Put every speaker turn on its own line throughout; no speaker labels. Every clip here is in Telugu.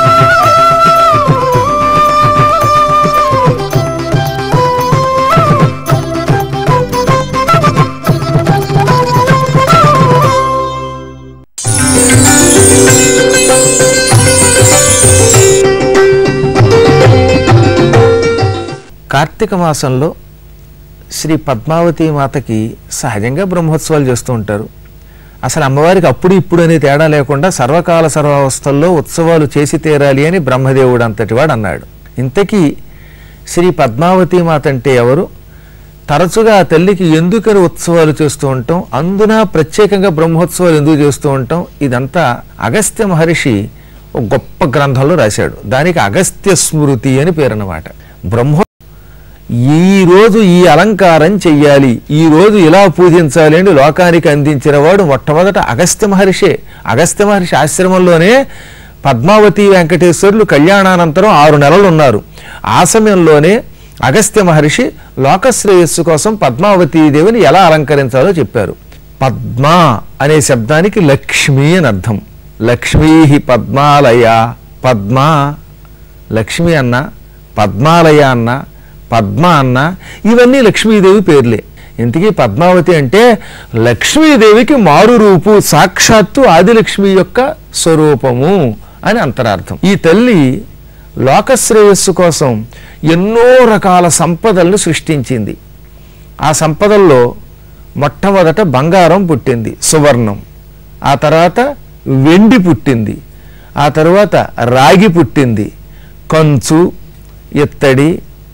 కార్తీక మాసంలో శ్రీ పద్మావతి మాతకి సహజంగా బ్రహ్మోత్సవాలు చేస్తూ ఉంటారు అసలు అమ్మవారికి అప్పుడు ఇప్పుడు అనే తేడా లేకుండా సర్వకాల సర్వావస్థల్లో ఉత్సవాలు చేసి తీరాలి అని బ్రహ్మదేవుడు అంతటి వాడు అన్నాడు ఇంతకీ శ్రీ పద్మావతి మాత అంటే ఎవరు తరచుగా ఆ తల్లికి ఎందుకని ఉత్సవాలు చేస్తూ ఉంటాం అందున ప్రత్యేకంగా బ్రహ్మోత్సవాలు ఎందుకు చేస్తూ ఉంటాం ఇదంతా అగస్త్య మహర్షి ఒక గొప్ప గ్రంథంలో రాశాడు దానికి అగస్త్య స్మృతి అని పేరు అన్నమాట బ్రహ్మో ఈ రోజు ఈ అలంకారం చెయ్యాలి ఈ రోజు ఇలా పూజించాలి అని లోకానికి అందించిన వాడు మొట్టమొదట అగస్త్య మహర్షే అగస్త్య మహర్షి ఆశ్రమంలోనే పద్మావతి వెంకటేశ్వరులు కళ్యాణానంతరం ఆరు నెలలు ఉన్నారు ఆ సమయంలోనే అగస్త్య మహర్షి లోకశ్రేయస్సు కోసం పద్మావతీదేవిని ఎలా అలంకరించాలో చెప్పారు పద్మ అనే శబ్దానికి లక్ష్మి అని అర్థం లక్ష్మీ పద్మాలయ పద్మ లక్ష్మి అన్న పద్మాలయ అన్న పద్మ అన్న ఇవన్నీ లక్ష్మీదేవి పేర్లే ఇంతకీ పద్మావతి అంటే లక్ష్మీదేవికి మారు రూపు సాక్షాత్తు ఆదిలక్ష్మి యొక్క స్వరూపము అని అంతరార్థం ఈ తల్లి లోకశ్రేయస్సు కోసం ఎన్నో రకాల సంపదలను సృష్టించింది ఆ సంపదల్లో మొట్టమొదట బంగారం పుట్టింది సువర్ణం ఆ తర్వాత వెండి పుట్టింది ఆ తర్వాత రాగి పుట్టింది కంచు ఇత్తడి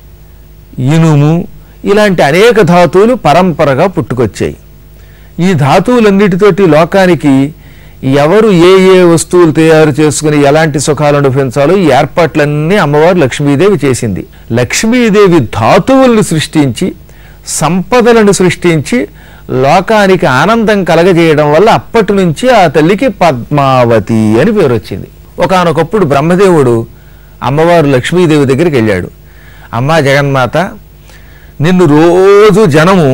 ఇనుము ఇలాంటి అనేక ధాతువులు పరంపరగా పుట్టుకొచ్చాయి ఈ ధాతువులన్నిటితోటి లోకానికి ఎవరు ఏ ఏ వస్తువులు తయారు చేసుకుని ఎలాంటి సుఖాలు అనుభవించాలో ఈ ఏర్పాట్లన్నీ అమ్మవారు లక్ష్మీదేవి చేసింది లక్ష్మీదేవి ధాతువులను సృష్టించి సంపదలను సృష్టించి లోకానికి ఆనందం కలగజేయడం వల్ల అప్పటి నుంచి ఆ తల్లికి పద్మావతి అని పేరు వచ్చింది ఒకానొకప్పుడు బ్రహ్మదేవుడు అమ్మవారు లక్ష్మీదేవి దగ్గరికి వెళ్ళాడు అమ్మా జగన్మాత నిన్ను రోజు జనము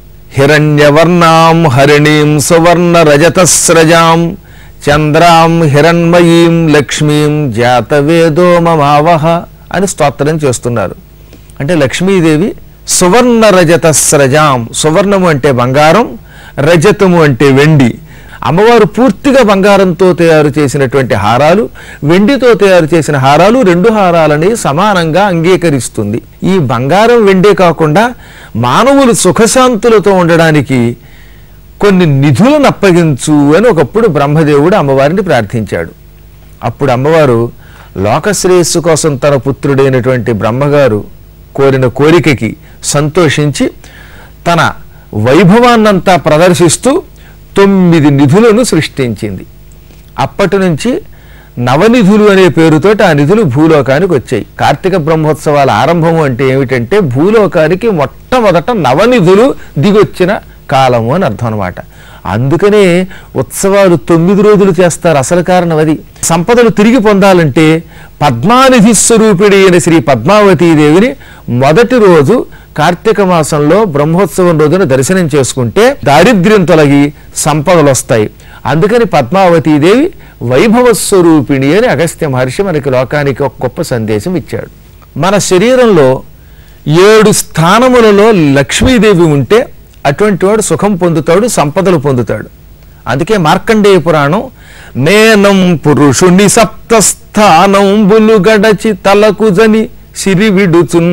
హిరణ్యవర్ణాం హరిణీం సువర్ణ రజతస్రజాం చంద్రాం హిరణ్మయీం లక్ష్మీం జాతవేదో మమావహ అని స్తోత్రం చేస్తున్నారు అంటే లక్ష్మీదేవి సువర్ణ రజతస్రజాం సువర్ణము అంటే బంగారం రజతము అంటే వెండి అమ్మవారు పూర్తిగా బంగారంతో తయారు చేసినటువంటి హారాలు వెండితో తయారు చేసిన హారాలు రెండు హారాలని సమానంగా అంగీకరిస్తుంది ఈ బంగారం వెండే కాకుండా మానవులు సుఖశాంతులతో ఉండడానికి కొన్ని నిధులను అప్పగించు అని ఒకప్పుడు బ్రహ్మదేవుడు అమ్మవారిని ప్రార్థించాడు అప్పుడు అమ్మవారు లోకశ్రేయస్సు కోసం తన పుత్రుడైనటువంటి బ్రహ్మగారు కోరిన కోరికకి సంతోషించి తన వైభవాన్నంతా ప్రదర్శిస్తూ తొమ్మిది నిధులను సృష్టించింది అప్పటి నుంచి నవనిధులు అనే పేరుతోటి ఆ నిధులు భూలోకానికి వచ్చాయి కార్తీక బ్రహ్మోత్సవాల ఆరంభము అంటే ఏమిటంటే భూలోకానికి మొట్టమొదట నవనిధులు దిగొచ్చిన కాలము అని అర్థం అనమాట అందుకనే ఉత్సవాలు తొమ్మిది రోజులు చేస్తారు అసలు కారణం అది సంపదలు తిరిగి పొందాలంటే పద్మానిధి స్వరూపిణి అయిన శ్రీ పద్మావతీదేవిని మొదటి రోజు కార్తీక మాసంలో బ్రహ్మోత్సవం రోజున దర్శనం చేసుకుంటే దారిద్ర్యం తొలగి సంపదలు వస్తాయి అందుకని పద్మావతీదేవి వైభవ స్వరూపిణి అని అగస్త్య మహర్షి మనకి లోకానికి ఒక గొప్ప సందేశం ఇచ్చాడు మన శరీరంలో ఏడు స్థానములలో లక్ష్మీదేవి ఉంటే అటువంటి వాడు సుఖం పొందుతాడు సంపదలు పొందుతాడు అందుకే మార్కండేయ పురాణం మేనం పురుషుని సప్తస్థానంబులు గడచి తలకు జని సిరి విడుచున్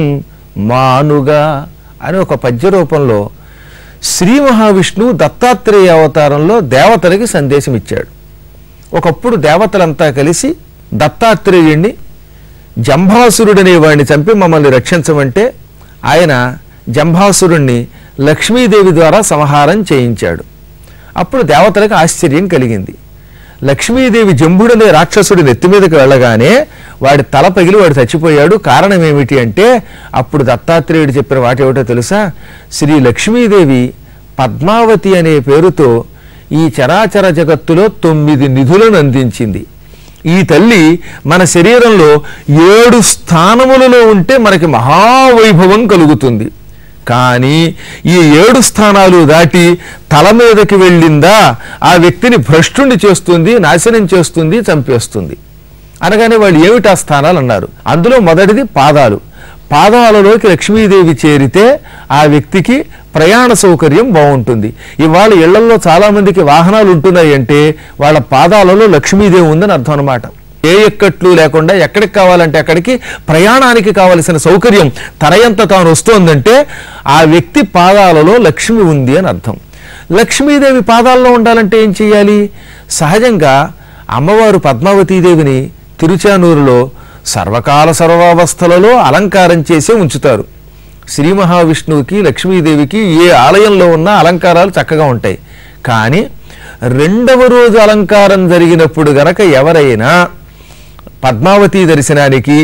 మానుగా అని ఒక పద్య రూపంలో శ్రీ మహావిష్ణువు దత్తాత్రేయ అవతారంలో దేవతలకి సందేశం ఇచ్చాడు ఒకప్పుడు దేవతలంతా కలిసి దత్తాత్రేయుణ్ణి జంభాసురుడనే వాడిని చంపి మమ్మల్ని రక్షించమంటే ఆయన జంభాసురుణ్ణి లక్ష్మీదేవి ద్వారా సంహారం చేయించాడు అప్పుడు దేవతలకు ఆశ్చర్యం కలిగింది లక్ష్మీదేవి జంబుడనే రాక్షసుడి నెత్తి మీదకి వెళ్ళగానే వాడి తల పగిలి వాడు చచ్చిపోయాడు కారణం ఏమిటి అంటే అప్పుడు దత్తాత్రేయుడు చెప్పిన మాట ఏమిటో తెలుసా శ్రీ లక్ష్మీదేవి పద్మావతి అనే పేరుతో ఈ చరాచర జగత్తులో తొమ్మిది నిధులను అందించింది ఈ తల్లి మన శరీరంలో ఏడు స్థానములలో ఉంటే మనకి మహావైభవం కలుగుతుంది కానీ ఈ ఏడు స్థానాలు దాటి తల మీదకి వెళ్ళిందా ఆ వ్యక్తిని భ్రష్టుని చేస్తుంది నాశనం చేస్తుంది చంపేస్తుంది అనగానే వాళ్ళు ఏమిటి ఆ స్థానాలు అన్నారు అందులో మొదటిది పాదాలు పాదాలలోకి లక్ష్మీదేవి చేరితే ఆ వ్యక్తికి ప్రయాణ సౌకర్యం బాగుంటుంది ఇవాళ ఇళ్లలో చాలా మందికి వాహనాలు ఉంటున్నాయి అంటే వాళ్ళ పాదాలలో లక్ష్మీదేవి ఉందని అర్థం అనమాట ఏ ఎక్కట్లు లేకుండా ఎక్కడికి కావాలంటే అక్కడికి ప్రయాణానికి కావలసిన సౌకర్యం తనయంత తాను వస్తోందంటే ఆ వ్యక్తి పాదాలలో లక్ష్మి ఉంది అని అర్థం లక్ష్మీదేవి పాదాల్లో ఉండాలంటే ఏం చేయాలి సహజంగా అమ్మవారు పద్మావతీదేవిని తిరుచానూరులో సర్వకాల సర్వావస్థలలో అలంకారం చేసే ఉంచుతారు శ్రీ మహావిష్ణువుకి లక్ష్మీదేవికి ఏ ఆలయంలో ఉన్నా అలంకారాలు చక్కగా ఉంటాయి కానీ రెండవ రోజు అలంకారం జరిగినప్పుడు గనక ఎవరైనా పద్మావతి దర్శనానికి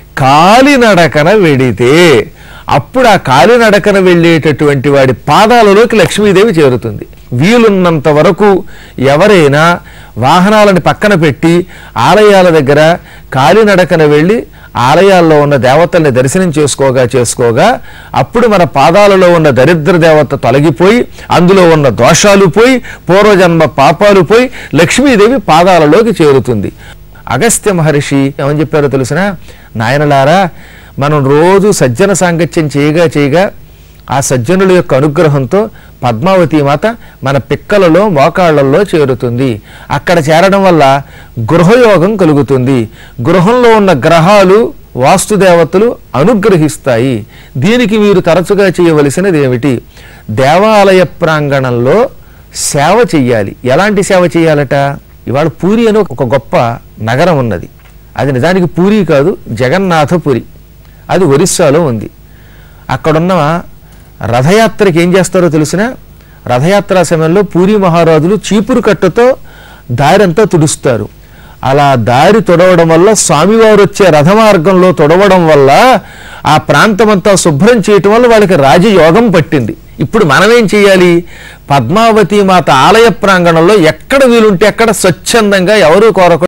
కాలినడకన వెడితే అప్పుడు ఆ కాలినడకన వెళ్ళేటటువంటి వాడి పాదాలలోకి లక్ష్మీదేవి చేరుతుంది వీలున్నంత వరకు ఎవరైనా వాహనాలను పక్కన పెట్టి ఆలయాల దగ్గర కాలినడకన వెళ్ళి ఆలయాల్లో ఉన్న దేవతల్ని దర్శనం చేసుకోగా చేసుకోగా అప్పుడు మన పాదాలలో ఉన్న దరిద్ర దేవత తొలగిపోయి అందులో ఉన్న దోషాలు పోయి పూర్వజన్మ పాపాలు పోయి లక్ష్మీదేవి పాదాలలోకి చేరుతుంది అగస్త్య మహర్షి ఏమని చెప్పారో తెలిసిన నాయనలారా మనం రోజు సజ్జన సాంగత్యం చేయగా చేయగా ఆ సజ్జనుల యొక్క అనుగ్రహంతో పద్మావతి మాత మన పిక్కలలో మోకాళ్లలో చేరుతుంది అక్కడ చేరడం వల్ల గృహయోగం కలుగుతుంది గృహంలో ఉన్న గ్రహాలు వాస్తుదేవతలు అనుగ్రహిస్తాయి దీనికి మీరు తరచుగా చేయవలసినది ఏమిటి దేవాలయ ప్రాంగణంలో సేవ చెయ్యాలి ఎలాంటి సేవ చేయాలట ఇవాళ పూరి అని ఒక గొప్ప నగరం ఉన్నది అది నిజానికి పూరి కాదు జగన్నాథపురి అది ఒరిస్సాలో ఉంది అక్కడున్న రథయాత్రకి ఏం చేస్తారో తెలిసిన రథయాత్ర సమయంలో పూరి మహారాజులు చీపురు కట్టతో దారంతా తుడుస్తారు అలా దారి తొడవడం వల్ల స్వామివారు వచ్చే రథమార్గంలో తొడవడం వల్ల ఆ ప్రాంతమంతా శుభ్రం చేయటం వల్ల వాళ్ళకి రాజయోగం పట్టింది ఇప్పుడు మనమేం చేయాలి పద్మావతి మాత ఆలయ ప్రాంగణంలో ఎక్కడ వీలుంటే అక్కడ స్వచ్ఛందంగా ఎవరూ కోరకుండా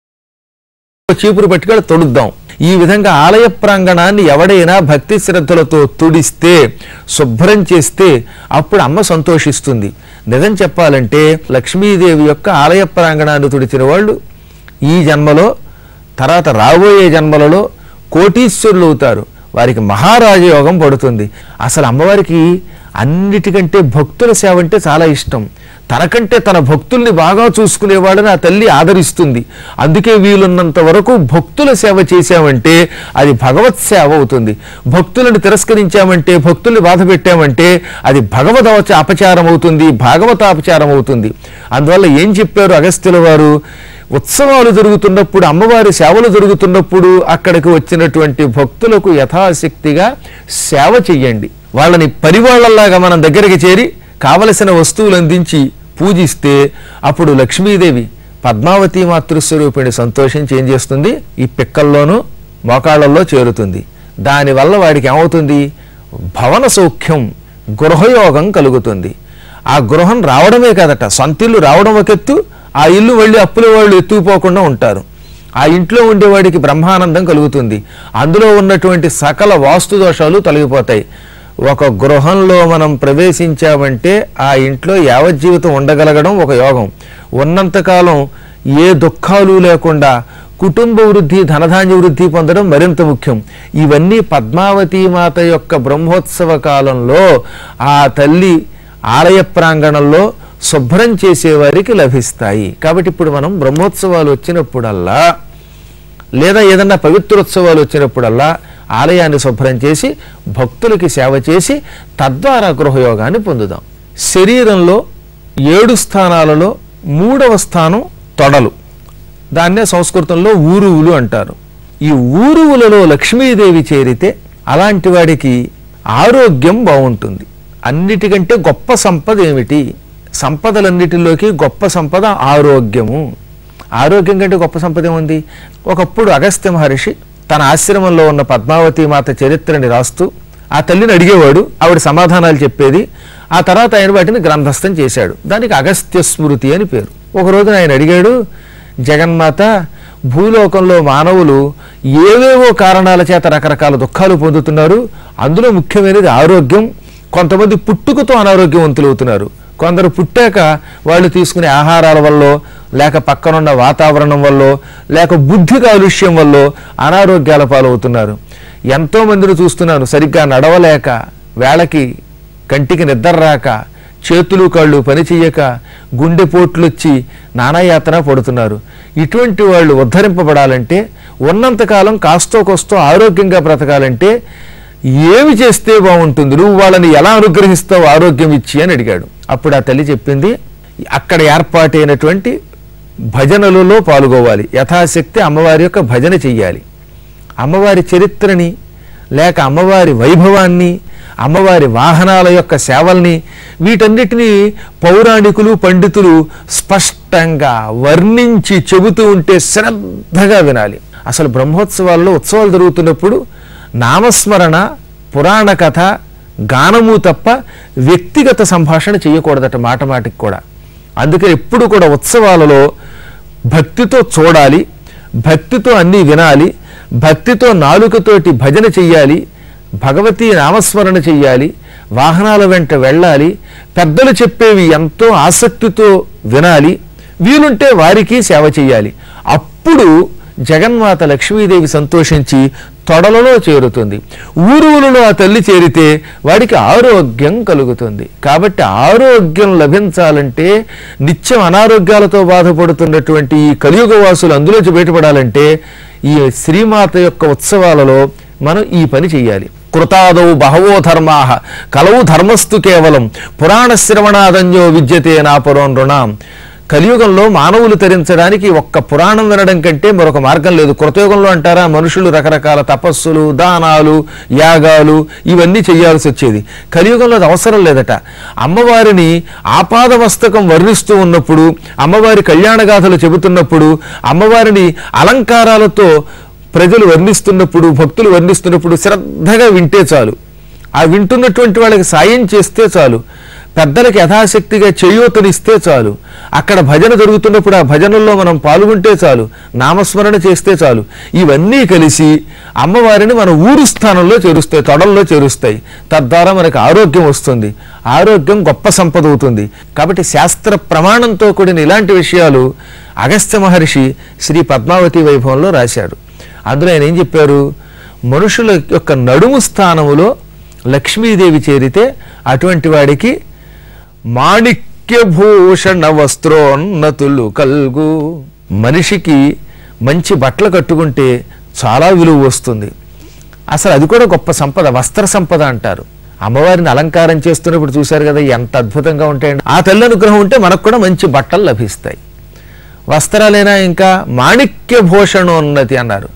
చీపురు పట్టుకొని తొడుద్దాం ఈ విధంగా ఆలయ ప్రాంగణాన్ని ఎవడైనా భక్తి శ్రద్ధలతో తుడిస్తే శుభ్రం చేస్తే అప్పుడు అమ్మ సంతోషిస్తుంది నిజం చెప్పాలంటే లక్ష్మీదేవి యొక్క ఆలయ ప్రాంగణాన్ని తుడిచిన వాళ్ళు ఈ జన్మలో తర్వాత రాబోయే జన్మలలో కోటీశ్వరులు అవుతారు వారికి మహారాజయోగం పడుతుంది అసలు అమ్మవారికి అన్నిటికంటే భక్తుల సేవ అంటే చాలా ఇష్టం తనకంటే తన భక్తుల్ని బాగా చూసుకునేవాళ్ళని ఆ తల్లి ఆదరిస్తుంది అందుకే వీలున్నంత వరకు భక్తుల సేవ చేశామంటే అది భగవత్ సేవ అవుతుంది భక్తులను తిరస్కరించామంటే భక్తుల్ని బాధ పెట్టామంటే అది భగవదవచ అపచారం అవుతుంది భాగవతాపచారం అవుతుంది అందువల్ల ఏం చెప్పారు అగస్త్యుల వారు ఉత్సవాలు జరుగుతున్నప్పుడు అమ్మవారి సేవలు జరుగుతున్నప్పుడు అక్కడికి వచ్చినటువంటి భక్తులకు యథాశక్తిగా సేవ చెయ్యండి వాళ్ళని పరివాళ్లలాగా మనం దగ్గరికి చేరి కావలసిన వస్తువులు అందించి పూజిస్తే అప్పుడు లక్ష్మీదేవి పద్మావతి మాతృస్వరూపిణి సంతోషించి ఏం చేస్తుంది ఈ పిక్కల్లోనూ మోకాళ్ళల్లో చేరుతుంది దానివల్ల వాడికి ఏమవుతుంది భవన సౌఖ్యం గృహయోగం కలుగుతుంది ఆ గృహం రావడమే కాదట సొంతిల్లు రావడం ఒక ఎత్తు ఆ ఇల్లు వెళ్ళి అప్పుల వాళ్ళు ఎత్తుకుపోకుండా ఉంటారు ఆ ఇంట్లో ఉండేవాడికి బ్రహ్మానందం కలుగుతుంది అందులో ఉన్నటువంటి సకల వాస్తు దోషాలు తొలగిపోతాయి ఒక గృహంలో మనం ప్రవేశించామంటే ఆ ఇంట్లో యావజ్జీవితం ఉండగలగడం ఒక యోగం ఉన్నంతకాలం ఏ దుఃఖాలు లేకుండా కుటుంబ వృద్ధి ధనధాన్య వృద్ధి పొందడం మరింత ముఖ్యం ఇవన్నీ పద్మావతీ మాత యొక్క బ్రహ్మోత్సవ కాలంలో ఆ తల్లి ఆలయ ప్రాంగణంలో శుభ్రం చేసేవారికి లభిస్తాయి కాబట్టి ఇప్పుడు మనం బ్రహ్మోత్సవాలు వచ్చినప్పుడల్లా లేదా ఏదన్నా పవిత్రోత్సవాలు వచ్చినప్పుడల్లా ఆలయాన్ని శుభ్రం చేసి భక్తులకి సేవ చేసి తద్వారా గృహయోగాన్ని పొందుదాం శరీరంలో ఏడు స్థానాలలో మూడవ స్థానం తొడలు దాన్నే సంస్కృతంలో ఊరువులు అంటారు ఈ ఊరువులలో లక్ష్మీదేవి చేరితే అలాంటి వాడికి ఆరోగ్యం బాగుంటుంది అన్నిటికంటే గొప్ప సంపద ఏమిటి సంపదలన్నిటిలోకి గొప్ప సంపద ఆరోగ్యము ఆరోగ్యం కంటే గొప్ప సంపద ఏముంది ఒకప్పుడు అగస్త్య మహర్షి తన ఆశ్రమంలో ఉన్న పద్మావతి మాత చరిత్రని రాస్తూ ఆ తల్లిని అడిగేవాడు ఆవిడ సమాధానాలు చెప్పేది ఆ తర్వాత ఆయన వాటిని గ్రంథస్థం చేశాడు దానికి అగస్త్య స్మృతి అని పేరు ఒక రోజున ఆయన అడిగాడు జగన్మాత భూలోకంలో మానవులు ఏవేవో కారణాల చేత రకరకాల దుఃఖాలు పొందుతున్నారు అందులో ముఖ్యమైనది ఆరోగ్యం కొంతమంది పుట్టుకతో అనారోగ్యవంతులు అవుతున్నారు కొందరు పుట్టాక వాళ్ళు తీసుకునే ఆహారాల వల్ల లేక పక్కనున్న వాతావరణం వల్ల లేక బుద్ధి కాలుష్యం వల్ల అనారోగ్యాల పాలవుతున్నారు ఎంతో మందిని చూస్తున్నాను సరిగ్గా నడవలేక వేళకి కంటికి నిద్ర రాక చేతులు కాళ్ళు పనిచేయక గుండెపోట్లు వచ్చి నానాయాతన పడుతున్నారు ఇటువంటి వాళ్ళు ఉద్ధరింపబడాలంటే ఉన్నంతకాలం కాస్తో కోస్తో ఆరోగ్యంగా బ్రతకాలంటే ఏమి చేస్తే బాగుంటుంది నువ్వు వాళ్ళని ఎలా అనుగ్రహిస్తావు ఆరోగ్యం ఇచ్చి అని అడిగాడు అప్పుడు ఆ తల్లి చెప్పింది అక్కడ ఏర్పాటైనటువంటి భజనలలో పాల్గొవాలి యథాశక్తి అమ్మవారి యొక్క భజన చెయ్యాలి అమ్మవారి చరిత్రని లేక అమ్మవారి వైభవాన్ని అమ్మవారి వాహనాల యొక్క సేవల్ని వీటన్నిటినీ పౌరాణికులు పండితులు స్పష్టంగా వర్ణించి చెబుతూ ఉంటే శ్రద్ధగా వినాలి అసలు బ్రహ్మోత్సవాల్లో ఉత్సవాలు జరుగుతున్నప్పుడు నామస్మరణ పురాణ కథ గానము తప్ప వ్యక్తిగత సంభాషణ చేయకూడదట మాట మాటికి కూడా అందుకని ఎప్పుడు కూడా ఉత్సవాలలో భక్తితో చూడాలి భక్తితో అన్నీ వినాలి భక్తితో నాలుకతోటి భజన చెయ్యాలి భగవతీ నామస్మరణ చెయ్యాలి వాహనాల వెంట వెళ్ళాలి పెద్దలు చెప్పేవి ఎంతో ఆసక్తితో వినాలి వీలుంటే వారికి సేవ చెయ్యాలి అప్పుడు జగన్మాత లక్ష్మీదేవి సంతోషించి తొడలలో చేరుతుంది ఊరువులలో ఆ తల్లి చేరితే వాడికి ఆరోగ్యం కలుగుతుంది కాబట్టి ఆరోగ్యం లభించాలంటే నిత్యం అనారోగ్యాలతో బాధపడుతున్నటువంటి ఈ కలియుగ వాసులు అందులోంచి బయటపడాలంటే ఈ శ్రీమాత యొక్క ఉత్సవాలలో మనం ఈ పని చెయ్యాలి కృతాదౌ బహవో ధర్మా కలవు ధర్మస్తు కేవలం పురాణ శ్రవణాదంజో విద్యతే నాపురం రుణాం కలియుగంలో మానవులు తరించడానికి ఒక్క పురాణం వినడం కంటే మరొక మార్గం లేదు కృతయుగంలో అంటారా మనుషులు రకరకాల తపస్సులు దానాలు యాగాలు ఇవన్నీ చేయాల్సి వచ్చేది కలియుగంలో అది అవసరం లేదట అమ్మవారిని ఆపాదమస్తకం వర్ణిస్తూ ఉన్నప్పుడు అమ్మవారి కళ్యాణగాథలు చెబుతున్నప్పుడు అమ్మవారిని అలంకారాలతో ప్రజలు వర్ణిస్తున్నప్పుడు భక్తులు వర్ణిస్తున్నప్పుడు శ్రద్ధగా వింటే చాలు ఆ వింటున్నటువంటి వాళ్ళకి సాయం చేస్తే చాలు పెద్దలకు యథాశక్తిగా చేయూతనిస్తే చాలు అక్కడ భజన జరుగుతున్నప్పుడు ఆ భజనల్లో మనం పాల్గొంటే చాలు నామస్మరణ చేస్తే చాలు ఇవన్నీ కలిసి అమ్మవారిని మన ఊరు స్థానంలో చేరుస్తాయి తొడల్లో చేరుస్తాయి తద్వారా మనకు ఆరోగ్యం వస్తుంది ఆరోగ్యం గొప్ప సంపద అవుతుంది కాబట్టి శాస్త్ర ప్రమాణంతో కూడిన ఇలాంటి విషయాలు అగస్త్య మహర్షి శ్రీ పద్మావతి వైభవంలో రాశాడు అందులో ఆయన ఏం చెప్పారు మనుషుల యొక్క నడుము స్థానములో లక్ష్మీదేవి చేరితే అటువంటి వాడికి మాణిక్యభూషణ వస్త్రోన్నతులు కల్గు మనిషికి మంచి బట్టలు కట్టుకుంటే చాలా విలువ వస్తుంది అసలు అది కూడా గొప్ప సంపద వస్త్ర సంపద అంటారు అమ్మవారిని అలంకారం చేస్తున్నప్పుడు చూశారు కదా ఎంత అద్భుతంగా ఉంటాయండి ఆ తల్లి అనుగ్రహం ఉంటే మనకు కూడా మంచి బట్టలు లభిస్తాయి వస్త్రాలైనా ఇంకా మాణిక్య భూషణోన్నతి అన్నారు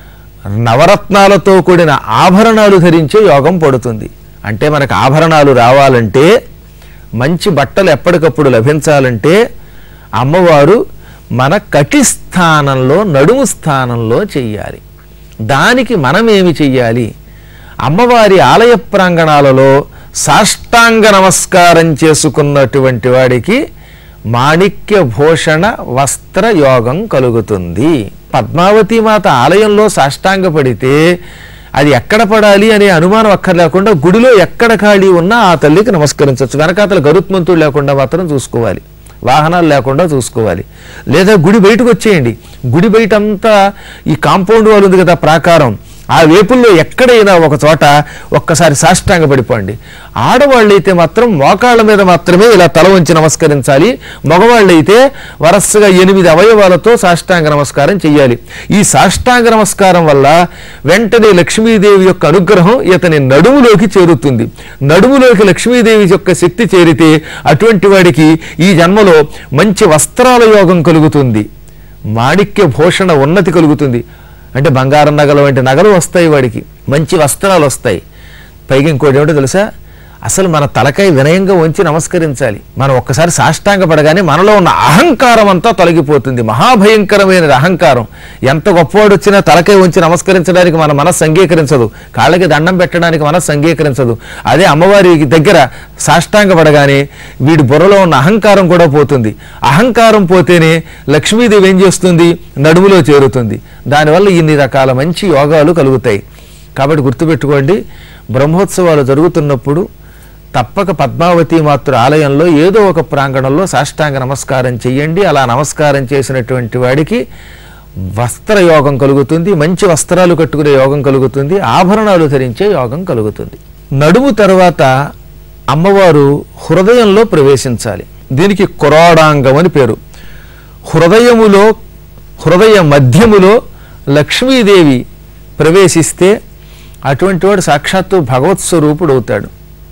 నవరత్నాలతో కూడిన ఆభరణాలు ధరించే యోగం పడుతుంది అంటే మనకు ఆభరణాలు రావాలంటే మంచి బట్టలు ఎప్పటికప్పుడు లభించాలంటే అమ్మవారు మన కటి స్థానంలో నడుము స్థానంలో చెయ్యాలి దానికి మనం ఏమి చెయ్యాలి అమ్మవారి ఆలయ ప్రాంగణాలలో సాష్టాంగ నమస్కారం చేసుకున్నటువంటి వాడికి మాణిక్య భూషణ వస్త్ర యోగం కలుగుతుంది పద్మావతి మాత ఆలయంలో సాష్టాంగ పడితే అది ఎక్కడ పడాలి అనే అనుమానం అక్కర్లేకుండా గుడిలో ఎక్కడ ఖాళీ ఉన్నా ఆ తల్లికి నమస్కరించవచ్చు వెనకాతల గరుత్మంతుడు లేకుండా మాత్రం చూసుకోవాలి వాహనాలు లేకుండా చూసుకోవాలి లేదా గుడి బయటకు వచ్చేయండి గుడి బయట అంతా ఈ కాంపౌండ్ వాల్ ఉంది కదా ప్రాకారం ఆ వేపుల్లో ఎక్కడైనా ఒక చోట ఒక్కసారి సాష్టాంగ పడిపోండి ఆడవాళ్ళైతే మాత్రం మోకాళ్ళ మీద మాత్రమే ఇలా తల వంచి నమస్కరించాలి మగవాళ్ళైతే వరసగా ఎనిమిది అవయవాలతో సాష్టాంగ నమస్కారం చెయ్యాలి ఈ సాష్టాంగ నమస్కారం వల్ల వెంటనే లక్ష్మీదేవి యొక్క అనుగ్రహం ఇతని నడుములోకి చేరుతుంది నడుములోకి లక్ష్మీదేవి యొక్క శక్తి చేరితే అటువంటి వాడికి ఈ జన్మలో మంచి వస్త్రాల యోగం కలుగుతుంది మాణిక్య భూషణ ఉన్నతి కలుగుతుంది అంటే బంగారం నగలు వంటి నగలు వస్తాయి వాడికి మంచి వస్త్రాలు వస్తాయి పైగా ఇంకోటి ఏమిటో తెలుసా అసలు మన తలకాయ వినయంగా ఉంచి నమస్కరించాలి మనం ఒక్కసారి సాష్టాంగ పడగానే మనలో ఉన్న అహంకారం అంతా తొలగిపోతుంది మహాభయంకరమైన అహంకారం ఎంత గొప్పవాడు వచ్చినా తలకాయ ఉంచి నమస్కరించడానికి మన మనస్సు అంగీకరించదు కాళ్ళకి దండం పెట్టడానికి మనస్సు అంగీకరించదు అదే అమ్మవారి దగ్గర సాష్టాంగ పడగానే వీడి బుర్రలో ఉన్న అహంకారం కూడా పోతుంది అహంకారం పోతేనే లక్ష్మీదేవి ఏం చేస్తుంది నడుములో చేరుతుంది దానివల్ల ఇన్ని రకాల మంచి యోగాలు కలుగుతాయి కాబట్టి గుర్తుపెట్టుకోండి బ్రహ్మోత్సవాలు జరుగుతున్నప్పుడు తప్పక పద్మావతి మాతృ ఆలయంలో ఏదో ఒక ప్రాంగణంలో సాష్టాంగ నమస్కారం చెయ్యండి అలా నమస్కారం చేసినటువంటి వాడికి వస్త్ర యోగం కలుగుతుంది మంచి వస్త్రాలు కట్టుకునే యోగం కలుగుతుంది ఆభరణాలు ధరించే యోగం కలుగుతుంది నడుము తర్వాత అమ్మవారు హృదయంలో ప్రవేశించాలి దీనికి కురాడాంగం అని పేరు హృదయములో హృదయ మధ్యములో లక్ష్మీదేవి ప్రవేశిస్తే అటువంటి వాడు సాక్షాత్తు భగవత్ స్వరూపుడు అవుతాడు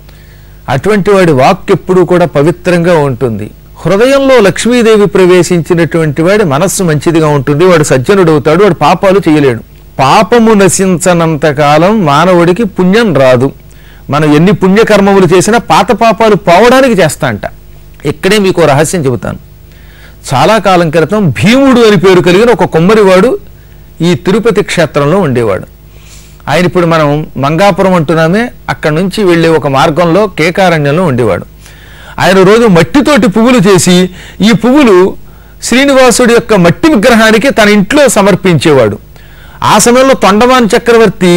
అటువంటి వాడి వాక్ ఎప్పుడూ కూడా పవిత్రంగా ఉంటుంది హృదయంలో లక్ష్మీదేవి ప్రవేశించినటువంటి వాడి మనస్సు మంచిదిగా ఉంటుంది వాడు సజ్జనుడు అవుతాడు వాడు పాపాలు చేయలేడు పాపము నశించనంత కాలం మానవుడికి పుణ్యం రాదు మనం ఎన్ని పుణ్యకర్మములు చేసినా పాత పాపాలు పోవడానికి చేస్తా అంట ఇక్కడే మీకు ఓ రహస్యం చెబుతాను చాలా కాలం క్రితం భీముడు అని పేరు కలిగిన ఒక కొమ్మరివాడు ఈ తిరుపతి క్షేత్రంలో ఉండేవాడు ఆయన ఇప్పుడు మనం మంగాపురం అంటున్నామే అక్కడి నుంచి వెళ్ళే ఒక మార్గంలో కేకారణ్యంలో ఉండేవాడు ఆయన రోజు మట్టితోటి పువ్వులు చేసి ఈ పువ్వులు శ్రీనివాసుడి యొక్క మట్టి విగ్రహానికి తన ఇంట్లో సమర్పించేవాడు ఆ సమయంలో తొండమాన్ చక్రవర్తి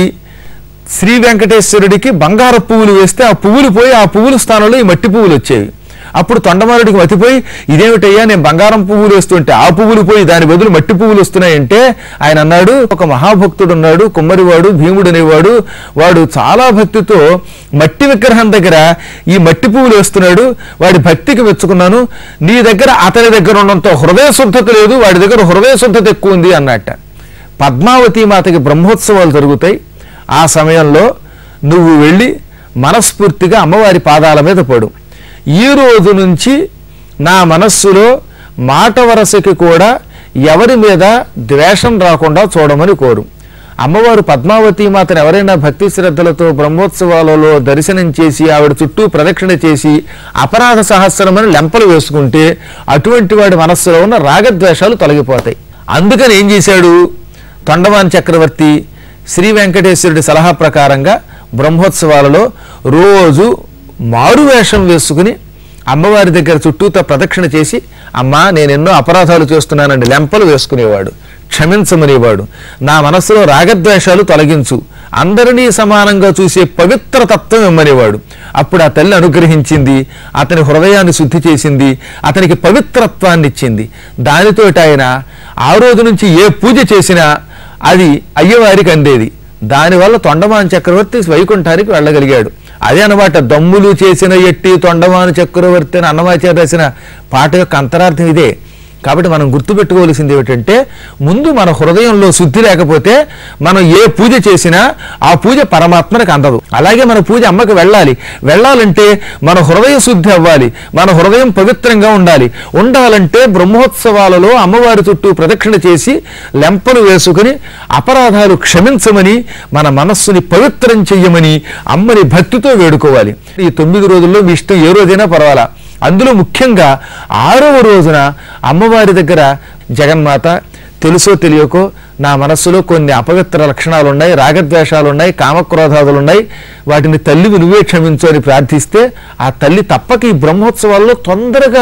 శ్రీ వెంకటేశ్వరుడికి బంగారు పువ్వులు వేస్తే ఆ పువ్వులు పోయి ఆ పువ్వుల స్థానంలో ఈ మట్టి పువ్వులు వచ్చేవి అప్పుడు తొండమానుడికి మతిపోయి ఇదేమిటయ్యా నేను బంగారం పువ్వులు వేస్తుంటే ఆ పువ్వులు పోయి దాని బదులు మట్టి పువ్వులు వస్తున్నాయంటే ఆయన అన్నాడు ఒక మహాభక్తుడు ఉన్నాడు కుమ్మరివాడు భీముడు అనేవాడు వాడు చాలా భక్తితో మట్టి విగ్రహం దగ్గర ఈ మట్టి పువ్వులు వేస్తున్నాడు వాడి భక్తికి మెచ్చుకున్నాను నీ దగ్గర అతని దగ్గర ఉన్నంత హృదయ శుద్ధత లేదు వాడి దగ్గర హృదయ శుద్ధత ఎక్కువ ఉంది అన్నట్ట పద్మావతి మాతకి బ్రహ్మోత్సవాలు జరుగుతాయి ఆ సమయంలో నువ్వు వెళ్ళి మనస్ఫూర్తిగా అమ్మవారి పాదాల మీద పడు ఈ రోజు నుంచి నా మనస్సులో మాట వరసకి కూడా ఎవరి మీద ద్వేషం రాకుండా చూడమని కోరు అమ్మవారు పద్మావతి మాతను ఎవరైనా భక్తి శ్రద్ధలతో బ్రహ్మోత్సవాలలో దర్శనం చేసి ఆవిడ చుట్టూ ప్రదక్షిణ చేసి అపరాధ సహస్రమని లెంపలు వేసుకుంటే అటువంటి వాడి మనస్సులో ఉన్న రాగద్వేషాలు తొలగిపోతాయి అందుకని ఏం చేశాడు తొండమాన్ చక్రవర్తి శ్రీ వెంకటేశ్వరుడి సలహా ప్రకారంగా బ్రహ్మోత్సవాలలో రోజు మారు వేషం వేసుకుని అమ్మవారి దగ్గర చుట్టూతో ప్రదక్షిణ చేసి అమ్మా నేను ఎన్నో అపరాధాలు చేస్తున్నానండి లెంపలు వేసుకునేవాడు క్షమించమనేవాడు నా మనస్సులో రాగద్వేషాలు తొలగించు అందరినీ సమానంగా చూసే పవిత్ర తత్వం ఇమ్మనేవాడు అప్పుడు ఆ తల్లి అనుగ్రహించింది అతని హృదయాన్ని శుద్ధి చేసింది అతనికి పవిత్రత్వాన్ని ఇచ్చింది దానితోటి ఆయన ఆ రోజు నుంచి ఏ పూజ చేసినా అది అయ్యవారికి అందేది దానివల్ల తొండమాన్ చక్రవర్తి వైకుంఠానికి వెళ్ళగలిగాడు అదే అనమాట దమ్ములు చేసిన ఎట్టి తొండమాను చక్రవర్తి అని అన్నమాచార్య రాసిన పాట యొక్క అంతరార్థం ఇదే కాబట్టి మనం గుర్తుపెట్టుకోవాల్సింది ఏమిటంటే ముందు మన హృదయంలో శుద్ధి లేకపోతే మనం ఏ పూజ చేసినా ఆ పూజ పరమాత్మనికి అందదు అలాగే మన పూజ అమ్మకి వెళ్ళాలి వెళ్ళాలంటే మన హృదయ శుద్ధి అవ్వాలి మన హృదయం పవిత్రంగా ఉండాలి ఉండాలంటే బ్రహ్మోత్సవాలలో అమ్మవారి చుట్టూ ప్రదక్షిణ చేసి లెంపలు వేసుకుని అపరాధాలు క్షమించమని మన మనస్సుని పవిత్రం చెయ్యమని అమ్మని భక్తితో వేడుకోవాలి ఈ తొమ్మిది రోజుల్లో మీ ఇష్టం ఏ రోజైనా పర్వాలా అందులో ముఖ్యంగా ఆరవ రోజున అమ్మవారి దగ్గర జగన్మాత తెలుసో తెలియకో నా మనస్సులో కొన్ని అపవిత్ర లక్షణాలు ఉన్నాయి రాగద్వేషాలు ఉన్నాయి కామక్రోధాదులు ఉన్నాయి వాటిని తల్లివి నువ్వే క్షమించు అని ప్రార్థిస్తే ఆ తల్లి తప్పక ఈ బ్రహ్మోత్సవాల్లో తొందరగా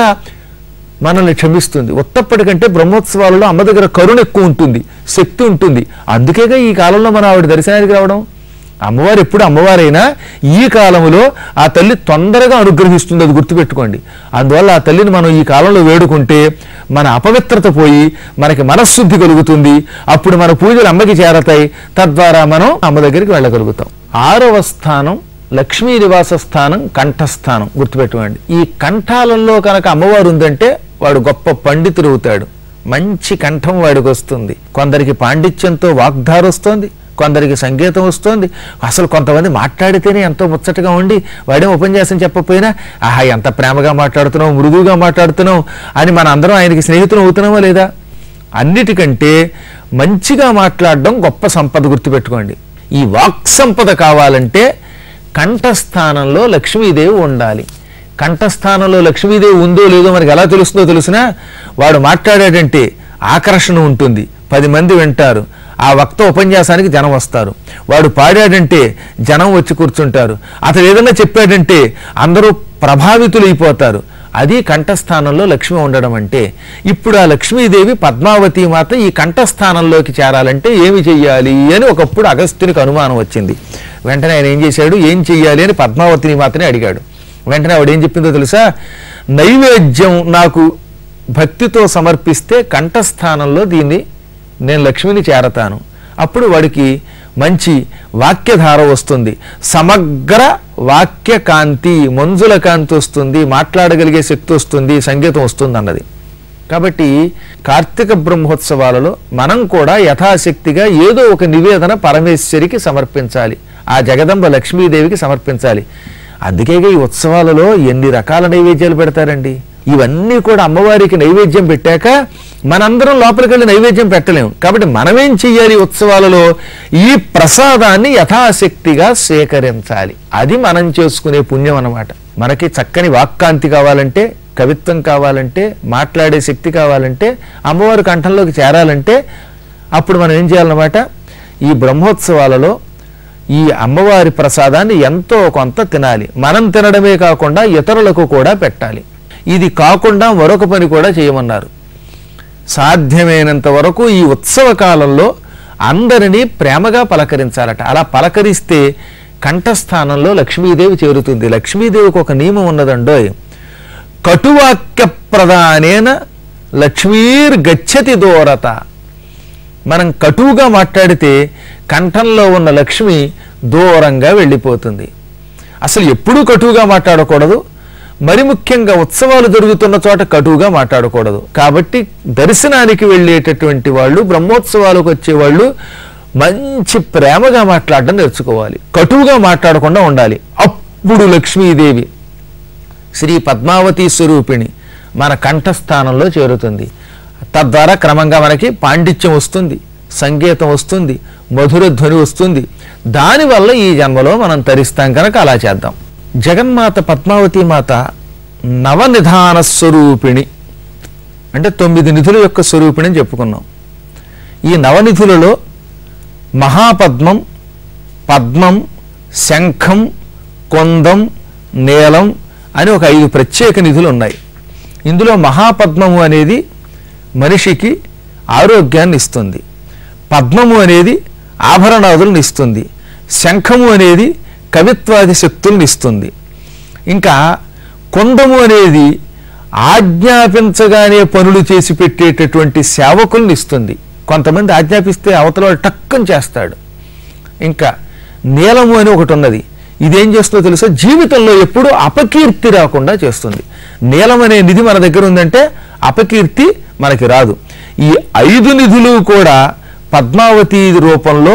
మనల్ని క్షమిస్తుంది ఉత్తప్పటికంటే బ్రహ్మోత్సవాలలో అమ్మ దగ్గర కరుణ ఎక్కువ ఉంటుంది శక్తి ఉంటుంది అందుకేగా ఈ కాలంలో మనం ఆవిడ దర్శనానికి రావడం అమ్మవారు ఎప్పుడు అమ్మవారైనా ఈ కాలంలో ఆ తల్లి తొందరగా అనుగ్రహిస్తుంది అది గుర్తుపెట్టుకోండి అందువల్ల ఆ తల్లిని మనం ఈ కాలంలో వేడుకుంటే మన అపవిత్రత పోయి మనకి మనశ్శుద్ధి కలుగుతుంది అప్పుడు మన పూజలు అమ్మకి చేరతాయి తద్వారా మనం అమ్మ దగ్గరికి వెళ్ళగలుగుతాం ఆరవ స్థానం లక్ష్మీ నివాస స్థానం కంఠస్థానం గుర్తుపెట్టుకోండి ఈ కంఠాలలో కనుక అమ్మవారు ఉందంటే వాడు గొప్ప పండితుడు అవుతాడు మంచి కంఠం వాడికి వస్తుంది కొందరికి పాండిత్యంతో వాగ్దారు వస్తుంది కొందరికి సంగీతం వస్తుంది అసలు కొంతమంది మాట్లాడితేనే ఎంతో ముచ్చటగా ఉండి వాడేం ఉపన్యాసం చెప్పకపోయినా ఆహా ఎంత ప్రేమగా మాట్లాడుతున్నావు మృదువుగా మాట్లాడుతున్నావు అని మన అందరం ఆయనకి స్నేహితులు అవుతున్నామా లేదా అన్నిటికంటే మంచిగా మాట్లాడడం గొప్ప సంపద గుర్తుపెట్టుకోండి ఈ వాక్ సంపద కావాలంటే కంఠస్థానంలో లక్ష్మీదేవి ఉండాలి కంఠస్థానంలో లక్ష్మీదేవి ఉందో లేదో మనకి ఎలా తెలుస్తుందో తెలిసినా వాడు మాట్లాడాడంటే ఆకర్షణ ఉంటుంది పది మంది వింటారు ఆ వక్త ఉపన్యాసానికి జనం వస్తారు వాడు పాడాడంటే జనం వచ్చి కూర్చుంటారు అతడు ఏదైనా చెప్పాడంటే అందరూ ప్రభావితులైపోతారు అది కంఠస్థానంలో లక్ష్మి ఉండడం అంటే ఇప్పుడు ఆ లక్ష్మీదేవి పద్మావతి మాత ఈ కంఠస్థానంలోకి చేరాలంటే ఏమి చెయ్యాలి అని ఒకప్పుడు అగస్త్యునికి అనుమానం వచ్చింది వెంటనే ఆయన ఏం చేశాడు ఏం చెయ్యాలి అని పద్మావతిని మాతని అడిగాడు వెంటనే ఆవిడ ఏం చెప్పిందో తెలుసా నైవేద్యం నాకు భక్తితో సమర్పిస్తే కంఠస్థానంలో దీన్ని నేను లక్ష్మిని చేరతాను అప్పుడు వాడికి మంచి వాక్యధార వస్తుంది సమగ్ర వాక్య కాంతి మంజుల కాంతి వస్తుంది మాట్లాడగలిగే శక్తి వస్తుంది సంగీతం వస్తుంది అన్నది కాబట్టి కార్తీక బ్రహ్మోత్సవాలలో మనం కూడా యథాశక్తిగా ఏదో ఒక నివేదన పరమేశ్వరికి సమర్పించాలి ఆ జగదంబ లక్ష్మీదేవికి సమర్పించాలి అందుకే ఈ ఉత్సవాలలో ఎన్ని రకాల నైవేద్యాలు పెడతారండి ఇవన్నీ కూడా అమ్మవారికి నైవేద్యం పెట్టాక మనందరం లోపలికి వెళ్ళి నైవేద్యం పెట్టలేము కాబట్టి మనమేం చెయ్యాలి ఉత్సవాలలో ఈ ప్రసాదాన్ని యథాశక్తిగా సేకరించాలి అది మనం చేసుకునే పుణ్యం అన్నమాట మనకి చక్కని వాక్కాంతి కావాలంటే కవిత్వం కావాలంటే మాట్లాడే శక్తి కావాలంటే అమ్మవారి కంఠంలోకి చేరాలంటే అప్పుడు మనం ఏం చేయాలన్నమాట ఈ బ్రహ్మోత్సవాలలో ఈ అమ్మవారి ప్రసాదాన్ని ఎంతో కొంత తినాలి మనం తినడమే కాకుండా ఇతరులకు కూడా పెట్టాలి ఇది కాకుండా మరొక పని కూడా చేయమన్నారు సాధ్యమైనంత వరకు ఈ ఉత్సవ కాలంలో అందరినీ ప్రేమగా పలకరించాలట అలా పలకరిస్తే కంఠస్థానంలో లక్ష్మీదేవి చేరుతుంది లక్ష్మీదేవికి ఒక నియమం ఉన్నదండోయ్ కటువాక్య ప్రధానేన లక్ష్మీర్ గచ్చతి దూరత మనం కటువుగా మాట్లాడితే కంఠంలో ఉన్న లక్ష్మి దూరంగా వెళ్ళిపోతుంది అసలు ఎప్పుడూ కటువుగా మాట్లాడకూడదు మరి ముఖ్యంగా ఉత్సవాలు జరుగుతున్న చోట కటువుగా మాట్లాడకూడదు కాబట్టి దర్శనానికి వెళ్ళేటటువంటి వాళ్ళు బ్రహ్మోత్సవాలకు వచ్చేవాళ్ళు మంచి ప్రేమగా మాట్లాడడం నేర్చుకోవాలి కటువుగా మాట్లాడకుండా ఉండాలి అప్పుడు లక్ష్మీదేవి శ్రీ పద్మావతి స్వరూపిణి మన కంఠస్థానంలో చేరుతుంది తద్వారా క్రమంగా మనకి పాండిత్యం వస్తుంది సంగీతం వస్తుంది మధుర ధ్వని వస్తుంది దానివల్ల ఈ జన్మలో మనం తరిస్తాం కనుక అలా చేద్దాం జగన్మాత పద్మావతి మాత నవనిధాన స్వరూపిణి అంటే తొమ్మిది నిధుల యొక్క స్వరూపిణి అని చెప్పుకున్నాం ఈ నవనిధులలో మహాపద్మం పద్మం శంఖం కొందం నీలం అని ఒక ఐదు ప్రత్యేక నిధులు ఉన్నాయి ఇందులో మహాపద్మము అనేది మనిషికి ఆరోగ్యాన్ని ఇస్తుంది పద్మము అనేది ఆభరణాదులను ఇస్తుంది శంఖము అనేది కవిత్వాది శక్తులను ఇస్తుంది ఇంకా కొందము అనేది ఆజ్ఞాపించగానే పనులు చేసి పెట్టేటటువంటి సేవకుల్ని ఇస్తుంది కొంతమంది ఆజ్ఞాపిస్తే అవతల వాడు టక్కని చేస్తాడు ఇంకా నీలము అని ఒకటి ఉన్నది ఇదేం చేస్తుందో తెలుసా జీవితంలో ఎప్పుడూ అపకీర్తి రాకుండా చేస్తుంది నీలం అనే నిధి మన దగ్గర ఉందంటే అపకీర్తి మనకి రాదు ఈ ఐదు నిధులు కూడా పద్మావతి రూపంలో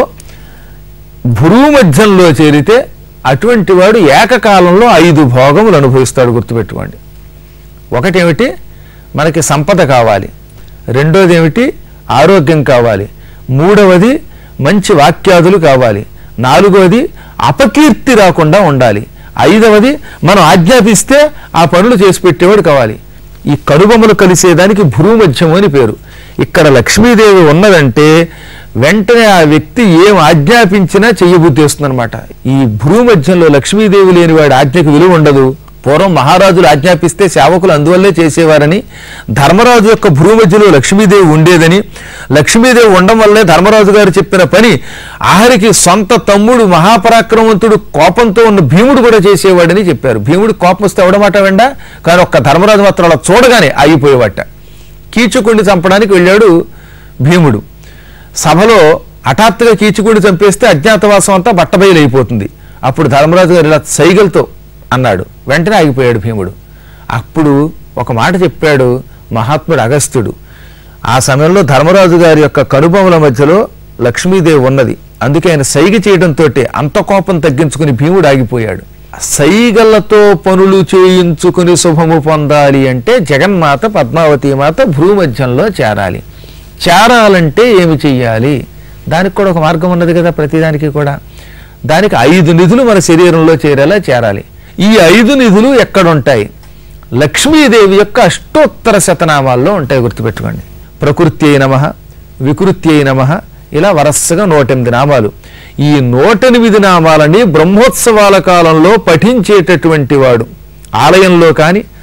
భూమధ్యంలో చేరితే అటువంటి వాడు ఏకకాలంలో ఐదు భోగములు అనుభవిస్తాడు గుర్తుపెట్టుకోండి ఒకటేమిటి మనకి సంపద కావాలి రెండోది ఏమిటి ఆరోగ్యం కావాలి మూడవది మంచి వాక్యాదులు కావాలి నాలుగవది అపకీర్తి రాకుండా ఉండాలి ఐదవది మనం ఆజ్ఞాపిస్తే ఆ పనులు చేసి పెట్టేవాడు కావాలి ఈ కనుబొమ్మలు కలిసేదానికి భూమధ్యము అని పేరు ఇక్కడ లక్ష్మీదేవి ఉన్నదంటే వెంటనే ఆ వ్యక్తి ఏం ఆజ్ఞాపించినా చెయ్యబుద్ధి వస్తుందన్నమాట ఈ భూమధ్యంలో లక్ష్మీదేవి లేని వాడి ఆజ్ఞకు విలువ ఉండదు పూర్వం మహారాజులు ఆజ్ఞాపిస్తే సేవకులు అందువల్లే చేసేవారని ధర్మరాజు యొక్క భూమధ్యలో లక్ష్మీదేవి ఉండేదని లక్ష్మీదేవి ఉండడం వల్లే ధర్మరాజు గారు చెప్పిన పని ఆఖరికి సొంత తమ్ముడు మహాపరాక్రమవంతుడు కోపంతో ఉన్న భీముడు కూడా చేసేవాడని చెప్పారు భీముడు కోపం వస్తే ఎవడమాట వెండ కానీ ఒక్క ధర్మరాజు మాత్రం అలా చూడగానే ఆగిపోయేవాట కీచుకుడిని చంపడానికి వెళ్ళాడు భీముడు సభలో హఠాత్తుగా కీచుకుడిని చంపేస్తే అజ్ఞాతవాసం అంతా బట్టబయలైపోతుంది అప్పుడు ధర్మరాజు గారు ఇలా సైగలతో అన్నాడు వెంటనే ఆగిపోయాడు భీముడు అప్పుడు ఒక మాట చెప్పాడు మహాత్ముడు అగస్త్యుడు ఆ సమయంలో ధర్మరాజు గారి యొక్క కనుబొమల మధ్యలో లక్ష్మీదేవి ఉన్నది అందుకే ఆయన సైగ చేయడంతో అంత కోపం తగ్గించుకుని భీముడు ఆగిపోయాడు సైగలతో పనులు చేయించుకుని శుభము పొందాలి అంటే జగన్మాత పద్మావతి మాత భూమధ్యంలో చేరాలి చేరాలంటే ఏమి చెయ్యాలి దానికి కూడా ఒక మార్గం ఉన్నది కదా ప్రతిదానికి కూడా దానికి ఐదు నిధులు మన శరీరంలో చేరేలా చేరాలి ఈ ఐదు నిధులు ఎక్కడుంటాయి లక్ష్మీదేవి యొక్క అష్టోత్తర శతనామాల్లో ఉంటాయి గుర్తుపెట్టుకోండి ప్రకృతి అయి నమ వికృతి అయి నమ ఇలా వరసగా నూటెనిమిది నామాలు ఈ నూటెనిమిది నామాలని బ్రహ్మోత్సవాల కాలంలో పఠించేటటువంటి వాడు ఆలయంలో కానీ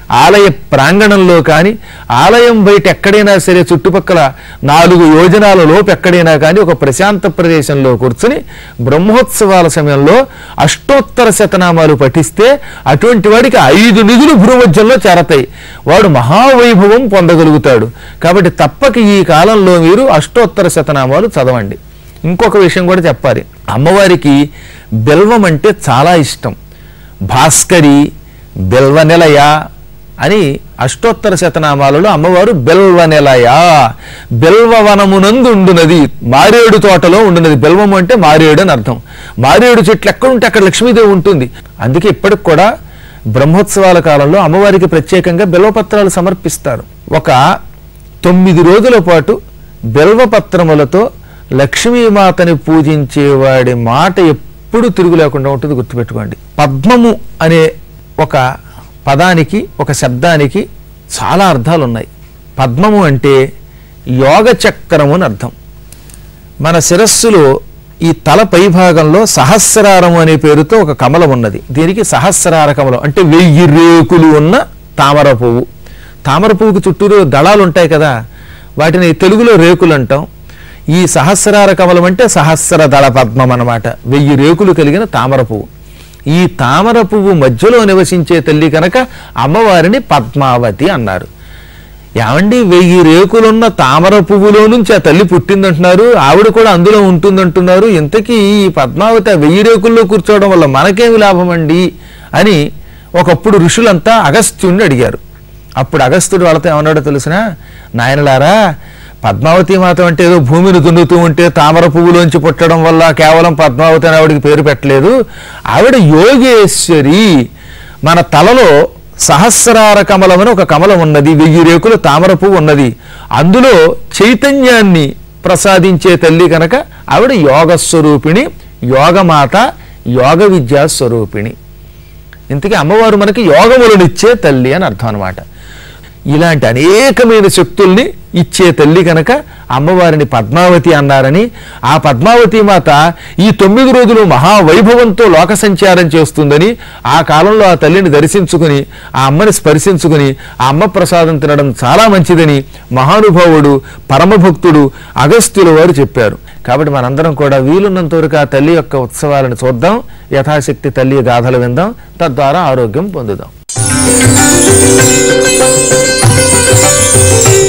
ఆలయ ప్రాంగణంలో కానీ ఆలయం బయట ఎక్కడైనా సరే చుట్టుపక్కల నాలుగు యోజనాల లోపు ఎక్కడైనా కానీ ఒక ప్రశాంత ప్రదేశంలో కూర్చుని బ్రహ్మోత్సవాల సమయంలో అష్టోత్తర శతనామాలు పఠిస్తే అటువంటి వాడికి ఐదు నిధులు భూమధ్యంలో చేరతాయి వాడు మహావైభవం పొందగలుగుతాడు కాబట్టి తప్పక ఈ కాలంలో మీరు అష్టోత్తర శతనామాలు చదవండి ఇంకొక విషయం కూడా చెప్పాలి అమ్మవారికి బెల్వం అంటే చాలా ఇష్టం భాస్కరి బెల్వనిలయ అని అష్టోత్తర శతనామాలలో అమ్మవారు బెల్వనిలయ బెల్వవనమునందు ఉండునది మారేడు తోటలో ఉండునది బెల్వము అంటే మారేడు అని అర్థం మారేడు చెట్లు ఎక్కడ ఉంటే అక్కడ లక్ష్మీదేవి ఉంటుంది అందుకే ఇప్పటికి కూడా బ్రహ్మోత్సవాల కాలంలో అమ్మవారికి ప్రత్యేకంగా బెల్వపత్రాలు సమర్పిస్తారు ఒక తొమ్మిది రోజుల పాటు బెల్వపత్రములతో లక్ష్మీమాతని పూజించేవాడి మాట ఎప్పుడు తిరుగు లేకుండా ఉంటుంది గుర్తుపెట్టుకోండి పద్మము అనే ఒక పదానికి ఒక శబ్దానికి చాలా అర్థాలు ఉన్నాయి పద్మము అంటే యోగ చక్రము అని అర్థం మన శిరస్సులో ఈ తల పై భాగంలో సహస్రారం అనే పేరుతో ఒక కమలం ఉన్నది దీనికి సహస్రార కమలం అంటే వెయ్యి రేకులు ఉన్న తామర పువ్వు తామర పువ్వుకి చుట్టూరు దళాలు ఉంటాయి కదా వాటిని తెలుగులో రేకులు అంటాం ఈ సహస్రార కమలం అంటే సహస్ర దళ పద్మం అన్నమాట వెయ్యి రేకులు కలిగిన తామర పువ్వు ఈ తామర పువ్వు మధ్యలో నివసించే తల్లి కనుక అమ్మవారిని పద్మావతి అన్నారు ఏమండి వెయ్యి రేకులున్న తామర పువ్వులో నుంచి ఆ తల్లి పుట్టిందంటున్నారు ఆవిడ కూడా అందులో ఉంటుందంటున్నారు ఇంతకీ ఈ పద్మావతి ఆ వెయ్యి రేకుల్లో కూర్చోవడం వల్ల మనకేమి లాభం అండి అని ఒకప్పుడు ఋషులంతా అగస్త్యుణ్ణి అడిగారు అప్పుడు అగస్త్యుడు వాళ్ళతో ఏమన్నాడో తెలిసిన నాయనలారా పద్మావతి మాత అంటే ఏదో భూమిని దున్నుతూ ఉంటే తామర పువ్వులోంచి పుట్టడం వల్ల కేవలం పద్మావతి అని ఆవిడకి పేరు పెట్టలేదు ఆవిడ యోగేశ్వరి మన తలలో సహస్రార కమలం అని ఒక కమలం ఉన్నది వెయ్యి రేకులు తామర పువ్వు ఉన్నది అందులో చైతన్యాన్ని ప్రసాదించే తల్లి కనుక ఆవిడ యోగ స్వరూపిణి యోగమాత యోగ విద్యా స్వరూపిణి ఇంతకీ అమ్మవారు మనకి యోగములనిచ్చే తల్లి అని అర్థం అనమాట ఇలాంటి అనేకమైన శక్తుల్ని ఇచ్చే తల్లి కనుక అమ్మవారిని పద్మావతి అన్నారని ఆ పద్మావతి మాత ఈ తొమ్మిది రోజులు మహావైభవంతో లోక సంచారం చేస్తుందని ఆ కాలంలో ఆ తల్లిని దర్శించుకుని ఆ అమ్మని స్పర్శించుకుని ఆ అమ్మ ప్రసాదం తినడం చాలా మంచిదని మహానుభావుడు పరమభక్తుడు అగస్త్యుల వారు చెప్పారు కాబట్టి మనందరం కూడా వీలున్నంత వరకు ఆ తల్లి యొక్క ఉత్సవాలను చూద్దాం యథాశక్తి తల్లి గాథలు విందాం తద్వారా ఆరోగ్యం పొందుదాం